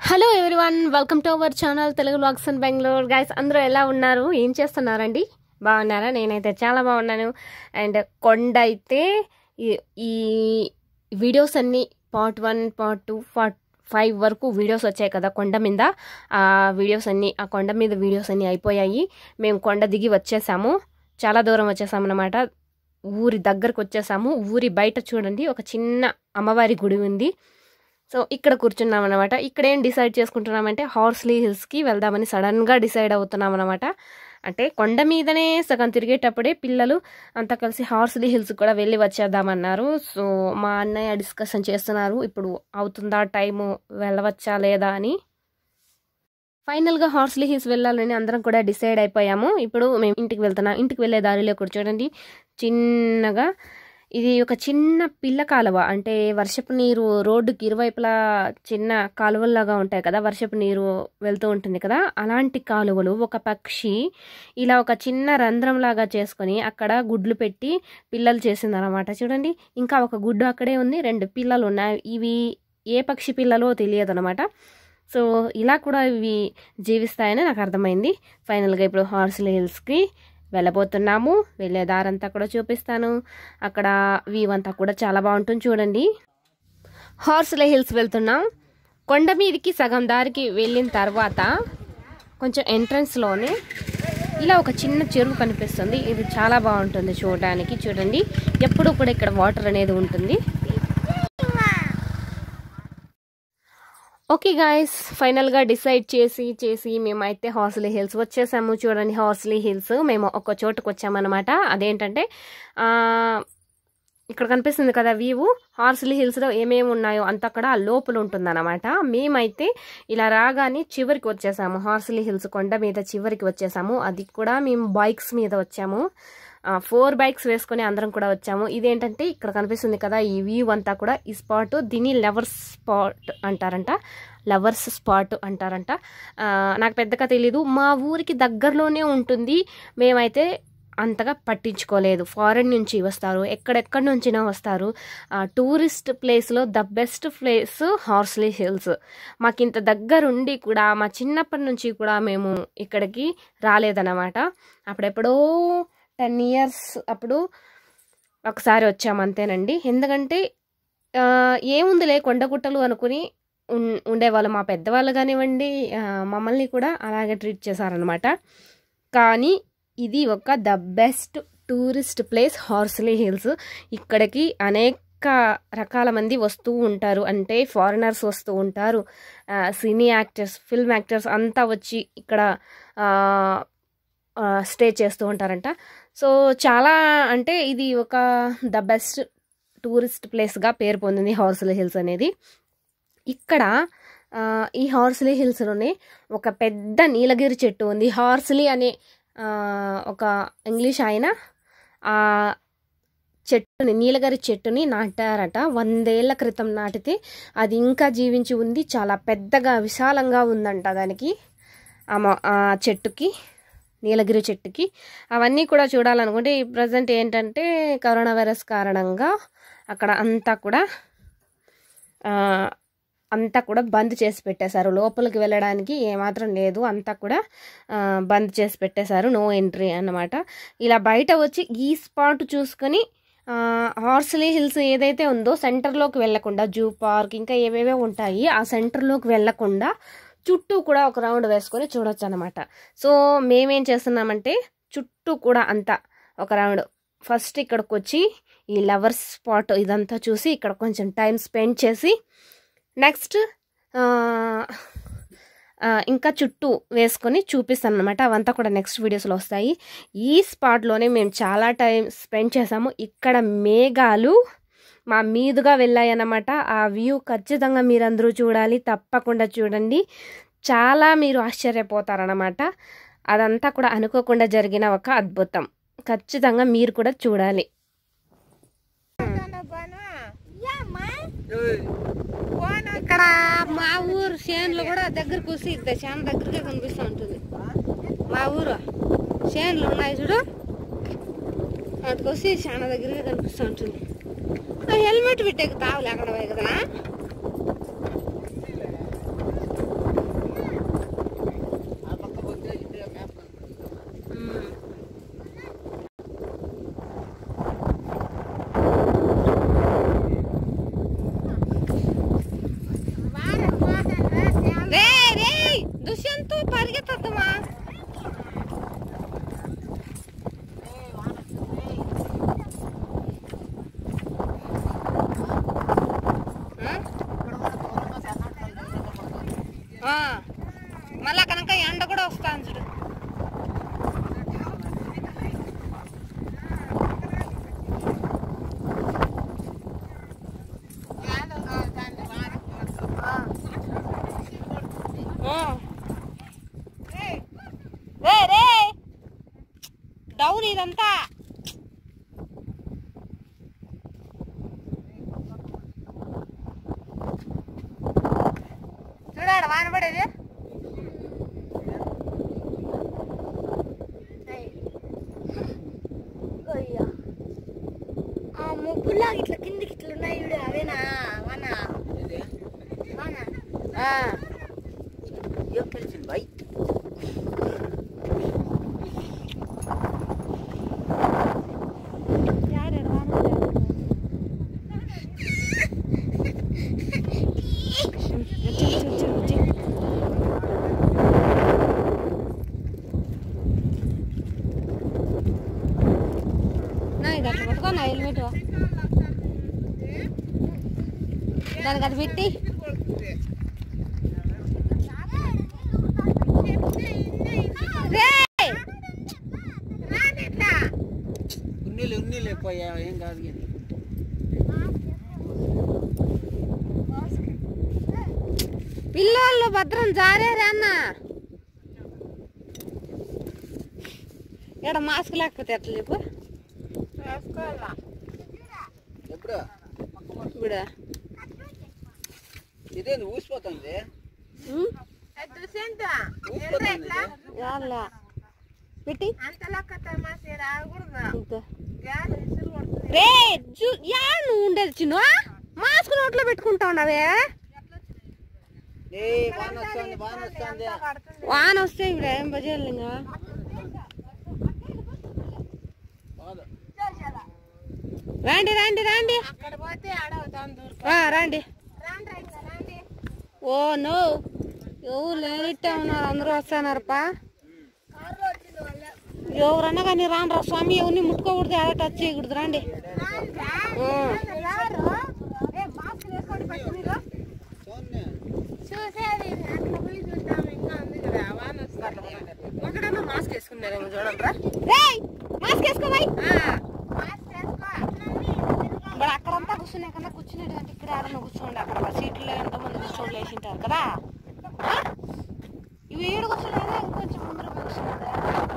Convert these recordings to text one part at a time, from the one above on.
Hello everyone welcome to our channel Telugu blogs and Bengaluru guys అందరూ ఎలా ఉన్నారు ఏం చేస్తున్నారండి బాగున్నారా నేనైతే చాలా బాగున్నాను అండ్ కొండ అయితే ఈ- ఈ వీడియోస్ అన్నీ part one part two part five వరకు వీడియోస్ వచ్చాయి కదా కొండ మీద ఆ వీడియోస్ అన్నీ ఆ కొండ మీద వీడియోస్ అన్నీ అయిపోయాయి మేము కొండ దిగి వచ్చేసాము చాలా దూరం వచ్చేసాము అనమాట ఊరి దగ్గరకు వచ్చేసాము ఊరి బయట చూడండి ఒక చిన్న అమ్మవారి గుడి ఉంది సో ఇక్కడ కూర్చున్నాం అనమాట ఇక్కడ ఏం డిసైడ్ చేసుకుంటున్నామంటే హార్స్లీ హిల్స్కి వెళ్దామని సడన్గా డిసైడ్ అవుతున్నాం అనమాట అంటే కొండ మీదనే సగం తిరిగేటప్పుడే పిల్లలు అంతా కలిసి హార్స్లీ హిల్స్ కూడా వెళ్ళి వచ్చేద్దామన్నారు సో మా అన్నయ్య డిస్కషన్ చేస్తున్నారు ఇప్పుడు అవుతుందా టైము వెళ్ళవచ్చా లేదా అని ఫైనల్గా హార్స్లీ హిల్స్ వెళ్ళాలని అందరం కూడా డిసైడ్ అయిపోయాము ఇప్పుడు మేము ఇంటికి వెళ్తున్నాం ఇంటికి వెళ్ళే దారిలో కూడా చూడండి చిన్నగా ఇది ఒక చిన్న పిల్ల కాలువ అంటే వర్షపు నీరు రోడ్డుకి ఇరువైపులా చిన్న కాలువల్లాగా ఉంటాయి కదా వర్షపు నీరు వెళ్తూ ఉంటుంది కదా అలాంటి కాలువలు ఒక పక్షి ఇలా ఒక చిన్న రంధ్రం లాగా చేసుకొని అక్కడ గుడ్లు పెట్టి పిల్లలు చేసిందనమాట చూడండి ఇంకా ఒక గుడ్డు అక్కడే ఉంది రెండు పిల్లలు ఉన్నాయి ఇవి ఏ పక్షి పిల్లలో తెలియదు అనమాట సో ఇలా కూడా ఇవి జీవిస్తాయని నాకు అర్థమైంది ఫైనల్గా ఇప్పుడు హార్స్లీ హిల్స్కి వెళ్ళబోతున్నాము వెళ్ళే దారంతా కూడా చూపిస్తాను అక్కడ వ్యూ అంతా కూడా చాలా బాగుంటుంది చూడండి హార్స్లీ హిల్స్ వెళ్తున్నాం కొండ మీదకి సగం దారికి వెళ్ళిన తర్వాత కొంచెం ఎంట్రన్స్లోనే ఇలా ఒక చిన్న చెరువు కనిపిస్తుంది ఇది చాలా బాగుంటుంది చూడడానికి చూడండి ఎప్పుడు కూడా ఇక్కడ వాటర్ అనేది ఉంటుంది ఓకే గాయస్ ఫైనల్గా డిసైడ్ చేసి చేసి మేమైతే హార్స్లీ హిల్స్ వచ్చేసాము చూడండి హార్స్లీ హిల్స్ మేము ఒక చోటుకు వచ్చామన్నమాట అదేంటంటే ఆ, ఇక్కడ కనిపిస్తుంది కదా వ్యూ హార్స్లీ హిల్స్లో ఏమేమి ఉన్నాయో అంత అక్కడ లోపల ఉంటుందన్నమాట మేమైతే ఇలా రాగానే చివరికి వచ్చేసాము హార్స్లీ హిల్స్ కొండ మీద చివరికి వచ్చేసాము అది కూడా మేము బైక్స్ మీద వచ్చాము ఫోర్ బైక్స్ వేసుకొని అందరం కూడా వచ్చాము ఇదేంటంటే ఇక్కడ కనిపిస్తుంది కదా ఈ వ్యూ అంతా కూడా ఈ స్పాట్ దీన్ని లవర్స్ స్పాట్ అంటారంట లవర్స్ స్పాట్ అంటారంట ఆ, నాకు పెద్దగా తెలీదు మా ఊరికి దగ్గరలోనే ఉంటుంది మేమైతే అంతగా పట్టించుకోలేదు ఫారెన్ నుంచి వస్తారు ఎక్కడెక్కడి నుంచినా వస్తారు ఆ, టూరిస్ట్ ప్లేస్లో the best place Horsley Hills మాకు ఇంత దగ్గరుండి కూడా మా చిన్నప్పటి నుంచి కూడా మేము ఇక్కడికి రాలేదన్నమాట అప్పుడెప్పుడో టెన్ ఇయర్స్ అప్పుడు ఒకసారి వచ్చాము అంతేనండి ఎందుకంటే ఆ, ఏముందిలే కొండగుట్టలు అనుకుని ఉన్- ఉండేవాళ్ళు మా పెద్దవాళ్ళు కానివ్వండి ఆ, మమ్మల్ని కూడా అలాగే ట్రీట్ చేశారనమాట కానీ ఇది ఒక the best tourist place Horsley Hills ఇక్కడికి అనేక రకాల మంది వస్తూ ఉంటారు అంటే ఫారినర్స్ వస్తూ ఉంటారు ఆ, సినీ యాక్టర్స్ ఫిల్మ్ యాక్టర్స్ అంతా వచ్చి ఇక్కడ ఆ, ఆ, స్టే చేస్తూ ఉంటారంట సో చాలా అంటే ఇది ఒక ద బెస్ట్ టూరిస్ట్ ప్లేస్గా పేరు పొందింది హార్స్లీ హిల్స్ అనేది ఇక్కడ ఆ, ఈ హార్స్లీ హిల్స్లోనే ఒక పెద్ద నీలగిరి చెట్టు ఉంది హార్స్లీ అనే ఆ, ఒక ఇంగ్లీష్ ఆయన ఆ చెట్టుని నీలగిరి చెట్టుని నాటారట వందేళ్ల క్రితం నాటితే అది ఇంకా జీవించి ఉంది చాలా పెద్దగా విశాలంగా ఉందంట దానికి ఆ మొ- ఆ చెట్టుకి నీలగిరి చెట్టుకి అవన్నీ కూడా చూడాలనుకుంటే ఈ ప్రజెంట్ ఏంటంటే కరోనా వైరస్ కారణంగా అక్కడ అంతా కూడా ఆ, అంతా కూడా బంద్ చేసి పెట్టేశారు లోపలికి వెళ్ళడానికి ఏమాత్రం లేదు అంతా కూడా ఆ, బంద్ చేసి పెట్టేశారు నో ఎంట్రీ అన్నమాట ఇలా బయట వచ్చి ఈ స్పాట్ చూసుకొని ఆ, హార్స్లీ హిల్స్ ఏదైతే ఉందో సెంటర్లోకి వెళ్లకుండా జూ పార్క్ ఇంకా ఏవేవో ఉంటాయి ఆ సెంటర్లోకి వెళ్లకుండా చుట్టూ కూడా ఒక రౌండ్ వేసుకొని చూడొచ్చు అనమాట సో మేమేం చేస్తున్నామంటే చుట్టూ కూడా అంతా ఒక రౌండ్ ఫస్ట్ ఇక్కడికి వచ్చి ఈ లవర్స్ స్పాట్ ఇదంతా చూసి ఇక్కడ కొంచెం టైం స్పెండ్ చేసి నెక్స్ట్ ఇంకా చుట్టూ వేసుకొని చూపిస్తాను అనమాట అవంతా కూడా నెక్స్ట్ వీడియోస్లో వస్తాయి ఈ స్పాట్లోనే మేము చాలా టైం స్పెండ్ చేసాము ఇక్కడ మేఘాలు మా మీదుగా వెళ్ళాయన్నమాట ఆ వ్యూ ఖచ్చితంగా మీరందరూ చూడాలి తప్పకుండా చూడండి చాలా మీరు ఆశ్చర్యపోతారన్నమాట అదంతా కూడా అనుకోకుండా జరిగిన ఒక అద్భుతం ఖచ్చితంగా మీరు కూడా చూడాలి ఇక్కడ మా ఊరు చేనులు కూడా దగ్గరకు వస్తే ఇక్కడ చేను దగ్గరగా కనిపిస్తూ ఉంటుంది మా ఊరు చేనులు ఉన్నాయి చూడు అటుకు వస్తే చాలా దగ్గరగా కనిపిస్తూ ఉంటుంది హెల్మెట్ పెట్టేకి తావులే అక్కడ పోయి కదా ఆ, మళ్ళా కనుక ఎండ కూడా వస్తాను చూడు ఆ. రే రే డౌన్ ఇదంతా చూడాడు వాన పడేది ఆ ముగ్గులా ఇట్లా కిందికి ఇట్లా ఉన్నాయి చూడు అవేనా వాన వాన ఆ, ఏం తెలిసింది బాయ్ యాడాడు వాన పడేది. వచ్చి, వచ్చి, వచ్చి, వచ్చి. నా ఇది అట్లా పట్టుకో నా హెల్మెట్ దానికి అది పెట్టి రేయ్! ఉన్నీళ్ళు ఉన్నీళ్ళు పోయా ఏం కాదు కానీ పిల్లోళ్ళు భద్రం జారేరా అన్న ఇక్కడ మాస్క్ లేకపోతే ఎట్లా చెప్పు ఎప్పుడు ఇప్పుడు ఇదేంది ఊసిపోతుంది ఉమ్, ఊసిపోతుంది ఇది. యాళ్ళ. పెట్టి ఇంకో. రే జు- యా నువ్వు ఉండేది చిన్న మాస్క్ నోట్లో పెట్టుకుంటా ఉన్నావే ఏ వాన వస్తుంది వాన వస్తుంది వాన వస్తే ఇప్పుడు ఏం బజార్లు ఇంకా కాదు రండి రండి రండి ఆ, రండి ఓ నో ఎవరు లేనిట్టే ఉన్నారు అందరూ వస్తున్నారప్పా ఎవరన్నా కానీ రాను స్వామి ఎవరిని ముట్టుకోకూడదు ఏదో టచ్ చేయకూడదు రండి ఆ. సోన్నే చూసేది అట్లా పోయి చూద్దాం ఇంకా ఉంది కదా వాన ఎక్కడన్నా మాస్క్ వేసుకున్నారేమో చూడండిరా రేయ్ మాస్క్ వేసుకోవాయి మాస్క్ వేసుకో మరి అక్కడంతా కూర్చునే కన్నా కూర్చునేది అంటే ఇక్కడ ఆడన్నా కూర్చోండి అక్కడ సీట్లో ఎంతమంది కూర్చోండి వేసింటారు కదా ఆ? ఇవి ఏడు కూర్చున్నారా ఇంకొంచెం ముందర కూర్చున్నారా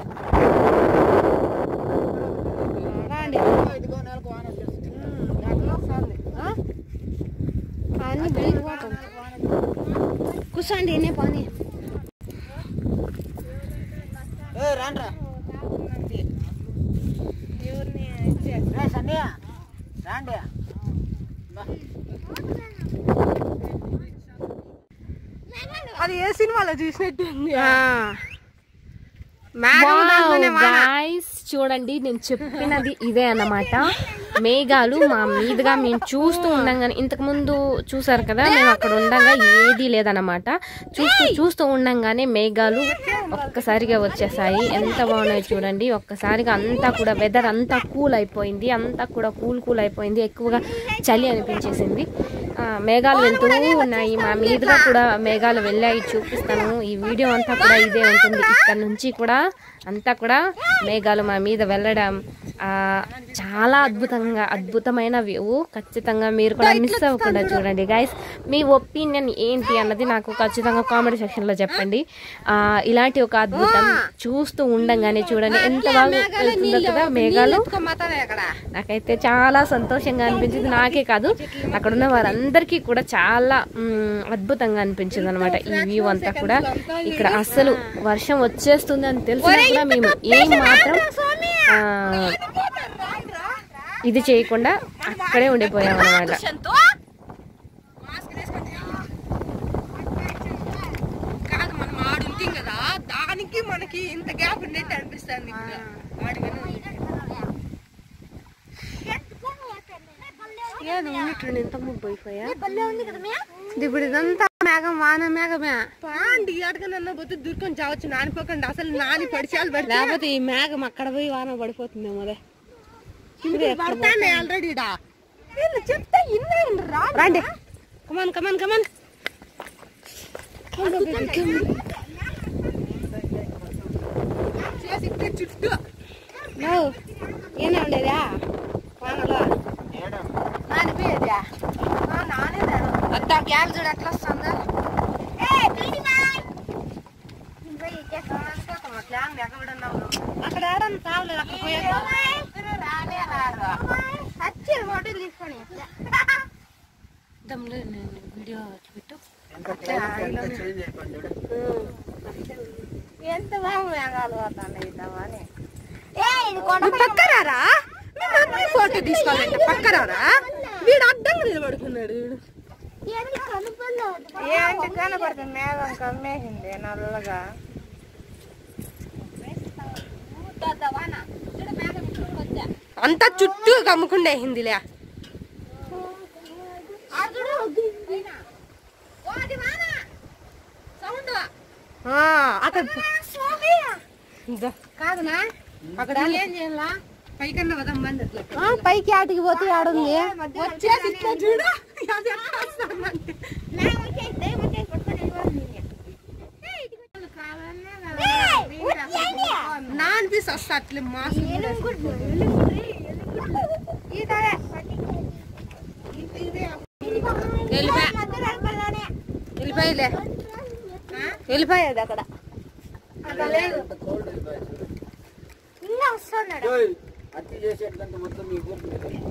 రండి ఇదిగో నెలకు వాన వచ్చేస్తుంది ఆ? అన్ని బీరిపోతుంది కూర్చోండి ఎన్నే పని ఏ రాండ్రా ఎవరిని ఇచ్చే రే సండే రాండి బా. అది ఏ సినిమాలో చూసినట్టు గాయస్ చూడండి నేను చెప్పినది ఇదే అన్నమాట మేఘాలు మా మీదుగా మేము చూస్తూ ఉండంగానే ఇంతకు ముందు చూసారు కదా మేము అక్కడ ఉండగా ఏదీ లేదన్నమాట చూస్తూ చూస్తూ ఉండంగానే మేఘాలు ఒక్కసారిగా వచ్చేసాయి ఎంత బాగున్నాయి చూడండి ఒక్కసారిగా అంతా కూడా వెదర్ అంతా కూల్ అయిపోయింది అంతా కూడా కూల్ కూల్ అయిపోయింది ఎక్కువగా చలి అనిపించేసింది ఆ, మేఘాలు వెళ్తూ ఉన్నాయి మా మీదుగా కూడా మేఘాలు వెళ్ళాయి చూపిస్తాను ఈ వీడియో అంతా కూడా ఇదే ఉంటుంది ఇక్కడ నుంచి కూడా అంతా కూడా మేఘాలు మా మీద వెళ్ళడం ఆ, చాలా అద్భుతంగా అద్భుతమైన వ్యూ ఖచ్చితంగా మీరు కూడా మిస్ అవ్వకుండా చూడండి గైస్ మీ ఒపీనియన్ ఏంటి అన్నది నాకు ఖచ్చితంగా కామెంట్ సెక్షన్లో చెప్పండి ఆ, ఇలాంటి ఒక అద్భుతం చూస్తూ ఉండంగానే చూడండి ఎంత బాగా వెళ్తుందో కదా మేఘాలు నాకైతే చాలా సంతోషంగా అనిపించింది నాకే కాదు అక్కడ ఉన్న వారందరికీ కూడా చాలా మ్, అద్భుతంగా అనిపించింది అనమాట ఈ వ్యూ అంతా కూడా ఇక్కడ అస్సలు వర్షం వచ్చేస్తుంది అని తెలిసినా కూడా మేము ఏం మాత్రం ఆ, ఇది చేయకుండా అక్కడే ఉండిపోయాం అనమాట కాదు మనం ఆడు ఉంటాం కదా దానికి మనకి ఇంత గ్యాప్ ఉండేట్టు అనిపిస్తుంది ఏది ఉన్నట్టుండి ఇంత ముబ్బైపోయా ఇప్పుడు ఇదంతా మేఘం వాన మేఘమే పాండి అడగనన్న పోతే దుర్కొని చావచ్చు నానిపోకండి అసలు నాని పడిచాలు పడితే లేకపోతే ఈ మేఘం అక్కడ పోయి వాన పడిపోతుందేమో అదే పడతానే ఆల్రెడీ వీళ్ళు చెప్తే ఇన్నే రా రండి కమాన్ కమాన్ కమాన్ నువ్వు ఏనా ఉండేదా వానలో నానిపోయేదా అత్త గ్యాల్ చూడు ఎట్లా వస్తుందా అక్కడ ఆడని తావలేదు అక్కడ పోయాక దమ్ములు నేను వీడియో పెట్టు చేంజ్ అయిపోయింది చూడు ఎంత బాగా మేఘాలు పోతాయి ఇద్దామని పక్కరారా మీ మమ్మీ ఫోటో తీసుకోవాలంటే పక్కరారా వీడు అడ్డంగా నిలబడుకున్నాడు వీడు ఏంటి కనపడుతుంది మేఘం కమ్మేసింది నల్లగా అంతా చుట్టూ కమ్ముకుండే హిందీలే అక్కడ కాదునా అక్కడ ఏం చేయాలా పైకన్నా వదాం మంది పైకి ఆటికి పోతే ఆడుంది వచ్చేసి ఇట్లా చూడు అది ఎట్లా వస్తుందంటే. నా అనిపిస్తే వస్తా అట్లే మాసం వెళ్ళిపోయలే వెళ్ళిపోయేది అక్కడ ఓయ్, అతి చేసేట్లంటే మొత్తం మీ ఊరికి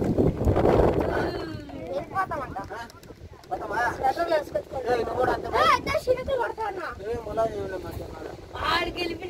పోతామా? ఏయ్, నువ్వు కూడా అంతే పో. ఏం ములాజీ ఏమిలే మధ్యాహ్నం.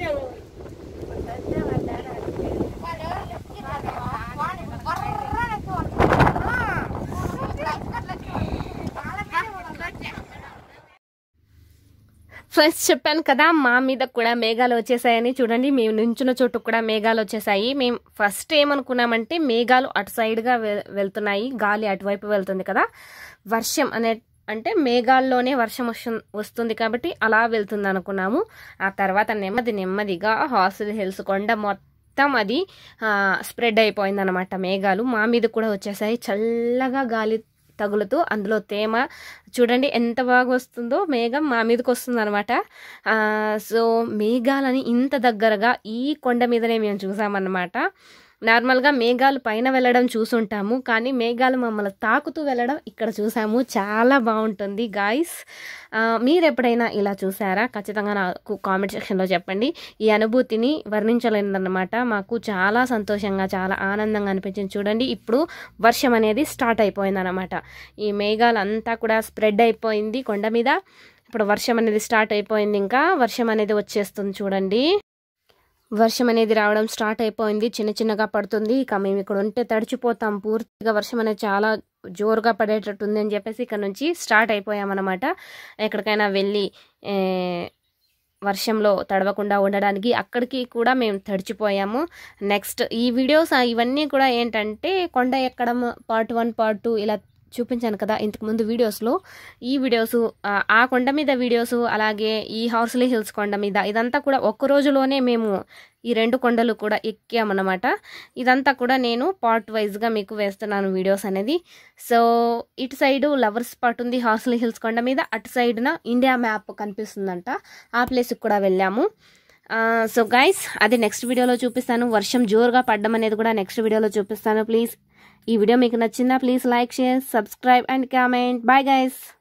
ఫ్రెండ్స్ చెప్పాను కదా మా మీద కూడా మేఘాలు వచ్చేసాయని చూడండి మేము నుంచున్న చోటు కూడా మేఘాలు వచ్చేసాయి మేము ఫస్ట్ ఏమనుకున్నామంటే మేఘాలు అటు సైడ్గా వె- వెళ్తున్నాయి గాలి అటువైపు వెళ్తుంది కదా వర్షం అనే అంటే మేఘాల్లోనే వర్షం వస్తు- వస్తుంది కాబట్టి అలా వెళ్తుంది అనుకున్నాము ఆ తర్వాత నెమ్మది నెమ్మదిగా హాస్టల్ హిల్స్ కొండ మొత్తం అది స్ప్రెడ్ అయిపోయింది అనమాట మేఘాలు మా మీద కూడా వచ్చేసాయి చల్లగా గాలి తగులుతూ అందులో తేమ చూడండి ఎంత బాగా వస్తుందో మేఘం మా మీదకి వస్తుంది అనమాట సో మేఘాలని ఇంత దగ్గరగా ఈ కొండ మీదనే మేము చూసామన్నమాట నార్మల్గా మేఘాలు పైన వెళ్ళడం చూసుంటాము కానీ మేఘాలు మమ్మల్ని తాకుతూ వెళ్ళడం ఇక్కడ చూసాము చాలా బాగుంటుంది గాయస్ మీరు ఎప్పుడైనా ఇలా చూసారా ఖచ్చితంగా నాకు కామెంట్ సెక్షన్లో చెప్పండి ఈ అనుభూతిని వర్ణించలేదన్నమాట మాకు చాలా సంతోషంగా చాలా ఆనందంగా అనిపించింది చూడండి ఇప్పుడు వర్షం అనేది స్టార్ట్ అయిపోయింది అనమాట ఈ మేఘాలు అంతా కూడా స్ప్రెడ్ అయిపోయింది కొండ మీద ఇప్పుడు వర్షం అనేది స్టార్ట్ అయిపోయింది ఇంకా వర్షం అనేది వచ్చేస్తుంది చూడండి వర్షం అనేది రావడం స్టార్ట్ అయిపోయింది చిన్న చిన్నగా పడుతుంది ఇక మేము ఇక్కడ ఉంటే తడిచిపోతాం పూర్తిగా వర్షం అనేది చాలా జోరుగా పడేటట్టు ఉంది అని చెప్పేసి ఇక్కడ నుంచి స్టార్ట్ అయిపోయామన్నమాట ఎక్కడికైనా వెళ్ళి ఏ, వర్షంలో తడవకుండా ఉండడానికి అక్కడికి కూడా మేము తడిచిపోయాము నెక్స్ట్ ఈ వీడియోస్ ఆ ఇవన్నీ కూడా ఏంటంటే కొండ ఎక్కడం పార్ట్ వన్ పార్ట్ టూ ఇలా చూపించాను కదా ఇంతకుముందు వీడియోస్లో ఈ వీడియోస్ ఆ, ఆ కొండ మీద వీడియోస్ అలాగే ఈ హార్స్లీ హిల్స్ కొండ మీద ఇదంతా కూడా ఒక్క రోజులోనే మేము ఈ రెండు కొండలు కూడా ఎక్కామన్నమాట ఇదంతా కూడా నేను పార్ట్ వైజ్గా మీకు వేస్తున్నాను వీడియోస్ అనేది సో ఇటు సైడు లవర్స్ స్పాట్ ఉంది హార్స్లీ హిల్స్ కొండ మీద అటు సైడ్న ఇండియా మ్యాప్ కనిపిస్తుందంట ఆ ప్లేస్కి కూడా వెళ్ళాము సో గైస్ అది నెక్స్ట్ వీడియోలో చూపిస్తాను వర్షం జోరుగా పడ్డం అనేది కూడా నెక్స్ట్ వీడియోలో చూపిస్తాను ప్లీజ్ ఈ వీడియో మీకు నచ్చిందా please like share subscribe and comment bye guys